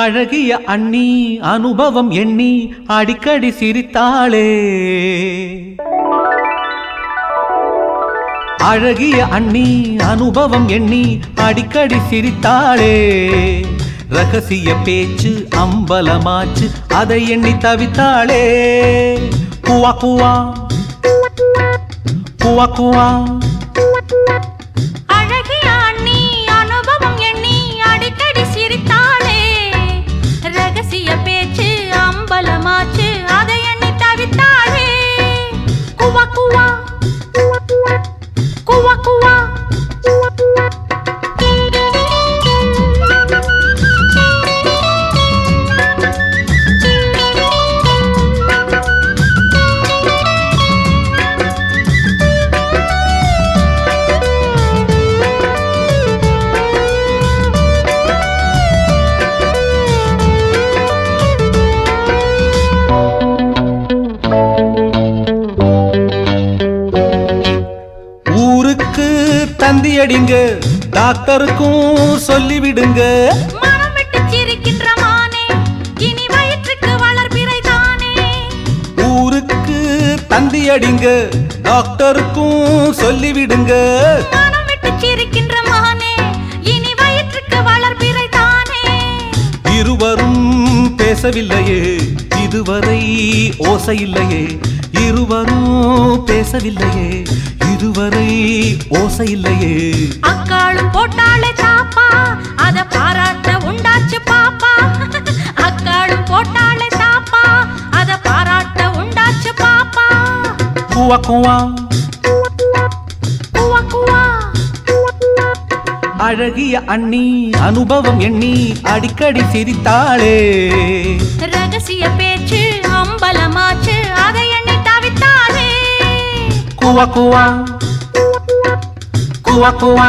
அழகிய அண்ணி அனுபவம் எண்ணி அடிக்கடி சிரித்தாளே அழகிய அண்ணி அனுபவம் எண்ணி அடிக்கடி சிரித்தாளே ரகசிய பேச்சு அம்பலமாச்சு அதை எண்ணி தவித்தாளே குவா குவா குவா குவா அழகிய அண்ணி அனுபவம் எண்ணி அடிக்கடி சிரித்தாளே ரகசிய பேச்சு அம்பலமாச்சு அதை எண்ணி தவித்தாளே குவா குவா குவா குவா ஊருக்கு தந்தி அடிங்க டாக்டருக்கும் சொல்லிவிடுங்க மனம் விட்டு சிரிக்கின்ற மானே இனி வயிற்றுக்கு வளர்பிறை தானே ஊருக்கு தந்தி அடிங்க டாக்டருக்கும் சொல்லிவிடுங்க மனம் விட்டு சிரிக்கின்ற மானே இனி வயிற்றுக்கு வளர்பிறை தானே இருவரும் பேசவில்லையே இதுவரை ஓசை இல்லையே இருவரும் பேசவில்லையே இதுவரை ஓசை இல்லையே அக்காளும் போட்டாளே தாப்பா அத பாராட்ட உண்டாச்சு பாப்பா அக்காளும் போட்டாளே தாப்பா அத பாராட்ட உண்டாச்சு பாப்பா குவா குவா குவா குவா அழகிய அண்ணி அனுபவம் எண்ணி அடிக்கடி சிரித்தாளே ரகசிய பேச்சு அம்பலமாச்சு அதை எண்ணி தவித்தாளே குவா குவா குவா குவா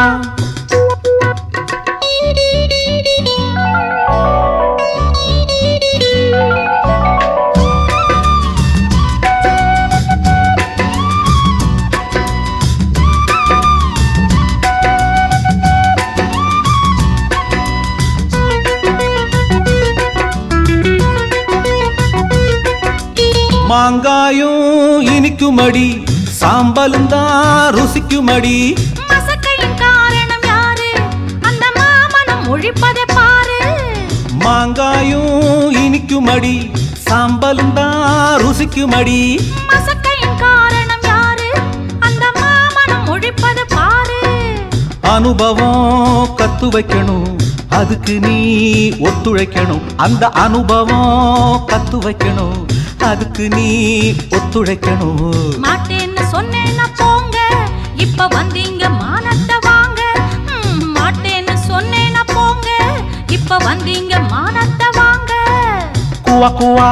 மாங்காயும் இனிக்குமடி சாம்பலும் தான் ருசிக்குமடி மசக்கையின் காரணம் யாரு அந்த மாமனம் ஒழிப்பதை பாரு மாங்காயும் இனிக்குமடி சாம்பலும் தான் ருசிக்குமடி மசக்கையின் காரணம் யாரு அந்த மாமனம் ஒழிப்பது பாரு அனுபவம் கத்து வைக்கணும் அதுக்கு நீ ஒத்துழைக்கணும் அந்த அனுபவம் கத்து வைக்கணும் அதுக்கு நீ ஒத்துழைக்கணும் மாட்டேன்னு சொன்னேன்னா போங்க இப்ப வந்தீங்க மானத்தை வாங்க ம், மாட்டேன்னு சொன்னேன்னா போங்க இப்ப வந்தீங்க மானத்தை வாங்க குவா குவா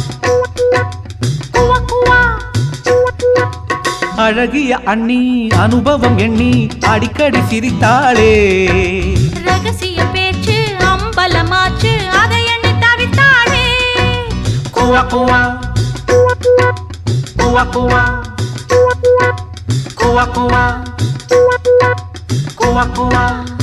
குவா குவா அழகிய அண்ணி அனுபவம் எண்ணி அடிக்கடி சிரித்தாளே ரகசிய பேச்சு அம்பலமாச்சு அதை எண்ணி தவித்தாளே குவா குவா குவா குவா குவா குவா குவா குவா